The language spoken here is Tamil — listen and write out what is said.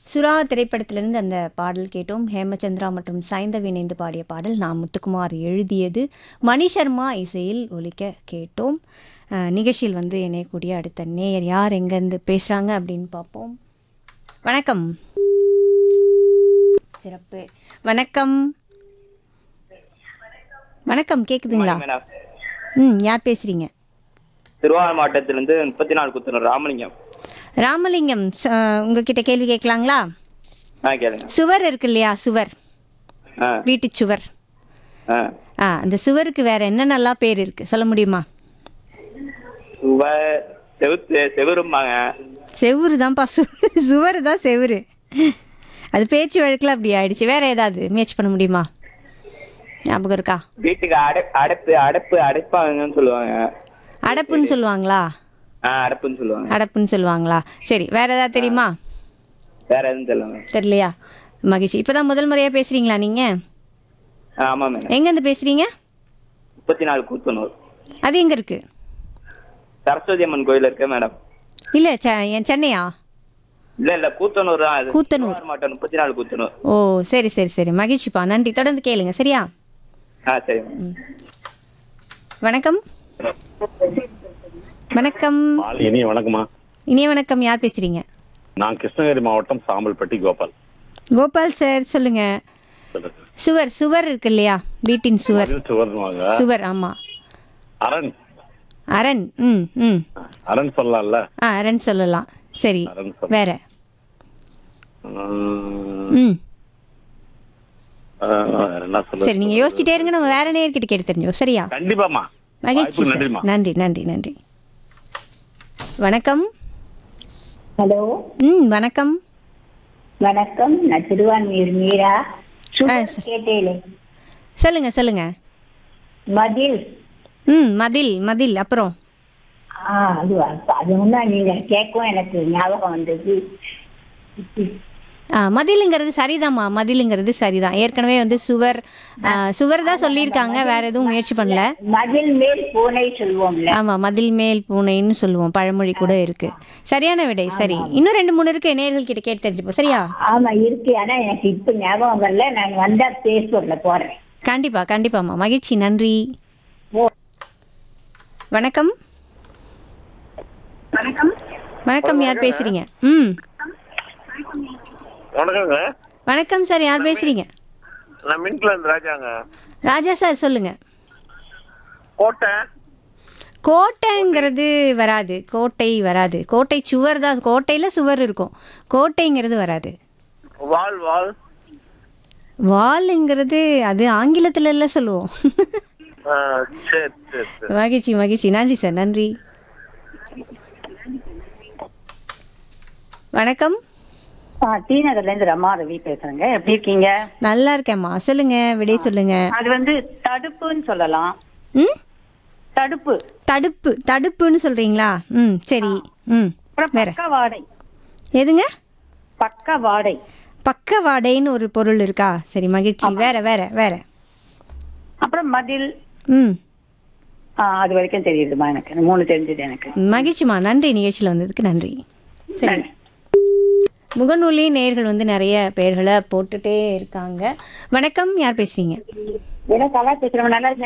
சுறா திரைப்படத்திலிருந்து அந்த பாடல் கேட்டோம் ஹேமச்சந்திரா மற்றும் சைந்தவி இணைந்து பாடிய பாடல் நான் முத்துக்குமார் எழுதியது மணி சர்மா இசையில் ஒலிக்க கேட்டோம் அஹ், நிகழ்ச்சியில் வந்து இணையக்கூடிய அடுத்த நேயர் யார் எங்கேருந்து பேசுகிறாங்க அப்படின்னு பார்ப்போம் வணக்கம் சிறப்பு வணக்கம் வணக்கம் கேக்குதுங்களா மேடம் ம் யார் பேசுறீங்க திருவாரூர் மாவட்டத்திலிருந்து முப்பத்தி நாலு குத்துனூர் ராமலிங்கம் ராமலிங்கம் ச- உங்ககிட்ட கேள்வி கேட்கலாங்களா ஆ கேளுங்க சுவர் இருக்கு இல்லையா சுவர் ஆ வீட்டு சுவர் ஆ ஆ அந்த சுவருக்கு வேற என்னென்னலாம் பேர் இருக்கு சொல்ல முடியுமா சுவ செவுத்து செவுரும்பாங்க செவுரு தான்ப்பா சு சுவர் தான் செவுரு அது பேச்சு வழக்கில் அப்படி ஆயிடுச்சு வேற ஏதாவது முயற்சி பண்ண முடியுமா ஞாபகம் இருக்கா வீட்டுக்கு அடை அடைப்பு அடைப்பு அடைப்பாங்கன்னு சொல்லுவாங்க அடப்புன்னு சொல்லுவாங்களா ஆ அடைப்புன்னு சொல்லுவாங்க அடப்புன்னு சொல்லுவாங்களா சரி வேற ஏதாவது தெரியுமா வேற எதுவும் சொல்லுவாங்க தெரியலையா மகிழ்ச்சி இப்பதான் முதல் முறையா பேசுறீங்களா நீங்க ஆ ஆமாம் மேடம் எங்கேருந்து பேசுறீங்க முப்பத்தி நாலு கூத்தனூர் அது எங்க இருக்கு சரஸ்வதி அம்மன் கோயில் இருக்கு மேடம் இல்ல செ- என் சென்னையா இல்ல இல்ல கூத்தனூர் தான் அது கூத்தனூர். திருவாரூர் மாவட்டம் முப்பத்தி நாலு கூத்தனூர் ஓ சரி சரி சரி மகிழ்ச்சிப்பா நன்றி தொடர்ந்து கேளுங்க சரியா ஆ சரி மேடம் வணக்கம் வணக்கம் பால் இனிய வணக்கம்மா இனிய வணக்கம் யார் பேசுறீங்க நான் கிருஷ்ணகிரி மாவட்டம் சாம்பல்பட்டி கோபால் கோபால் சார் சொல்லுங்க சொல்லுங்க. சுவர் சுவர் இருக்கு இல்லையா வீட்டின் சுவர் மதில் சுவர்னுவாங்க சுவர் ஆமா அரண் அரண் ம் ம் அரண் சொல்லலாம்ல ஆ அரண் சொல்லலாம் சரி அரண் சொல்ல வேற உம், ம் ஆஹ், வேற என்ன சொல்ல சரி நீங்க யோசிச்சுட்டே இருங்க நம்ம வேற நேர்கிட்ட கேட்டு தெரிஞ்சோம் சரியா கண்டிப்பாமா மகிழ்ச்சி வாய்ப்புக்கு சார் நன்றிம்மா நன்றி நன்றி நன்றி வணக்கம் ஹலோ ம் வணக்கம் வணக்கம் நான் திருவான்மியூர் மீரா சுகர் சரி. கேட்டேனே சொல்லுங்க சொல்லுங்க மதில் ம் மதில் மதில் அப்புறம் ஆ அதுவா அது ஒன்றா நீங்க கேட்கவும் எனக்கு ஞாபகம் வந்தது ஆ மதிலுங்கிறது சரிதாம்மா மதிலுங்கிறது சரிதான் ஏற்கனவே வந்து சுவர் ஆ, சுவர் தான் சொல்லியிருக்காங்க வேற எதுவும் முயற்சி பண்ணல மதில் மேல் பூனை சொல்லுவோம்ல ஆமா மதில் மேல் பூனைன்னு சொல்லுவோம் பழமொழி கூட இருக்கு சரியான விடை சரி இன்னும் ரெண்டு மூணு இருக்கு நேர்கள் கிட்ட கேட்டு தெரிஞ்சுப்போம் சரியா ஆமா இருக்கு ஆனா எனக்கு இப்ப ஞாபகம் வரல நான் வந்தா பேசுவதுல போறேன் கண்டிப்பா கண்டிப்பாம்மா மகிழ்ச்சி நன்றி ஓ. வணக்கம் வணக்கம் யார் பேசுறீங்க ம் வணக்கங்க வணக்கம் சார் யார் பேசுறீங்க நான் மின்ட்ல இருந்து ராஜாங்க ராஜா சார் சொல்லுங்க கோட்டை கோட்டைங்கிறது வராது கோட்டை வராது கோட்டை சுவர் தான் கோட்டையில் சுவர் இருக்கும் கோட்டைங்கிறது வராது வால் வால் வால்ங்கிறது அது ஆங்கிலத்துல எல்லாம் சொல்லுவோம் ஆ, சரி சரி சரி மகிழ்ச்சி மகிழ்ச்சி நன்றி சார் நன்றி வணக்கம் ஆ, டி நகர்ல இருந்து ரமா ரவி பேசுறேங்க எப்படி இருக்கீங்க நல்லா இருக்கேம்மா சொல்லுங்க விடை சொல்லுங்க அது வந்து தடுப்புன்னு சொல்லலாம் ம் தடுப்பு தடுப்பு தடுப்புன்னு சொல்றீங்களா ம் சரி ம் அப்புறம் வேற பக்க வாடை எதுங்க பக்க வாடை பக்க வாடைன்னு ஒரு பொருள் இருக்கா சரி மகிழ்ச்சி வேற வேற வேற அப்புறம் மதில் ம் ஆ, அது வரைக்கும் தெரியுதுமா எனக்கு இந்த மூணு தெரிஞ்சது எனக்கு மகிழ்ச்சிமா நன்றி நிகழ்ச்சியில் வந்ததுக்கு நன்றி சரி நன்றி. முகநூலே நேர்கள் வந்து நிறைய பெயர்களை போட்டுட்டே இருக்காங்க வணக்கம் யார் பேசுறீங்க ஏன்னா கலா பேசுறவங்க நல்லா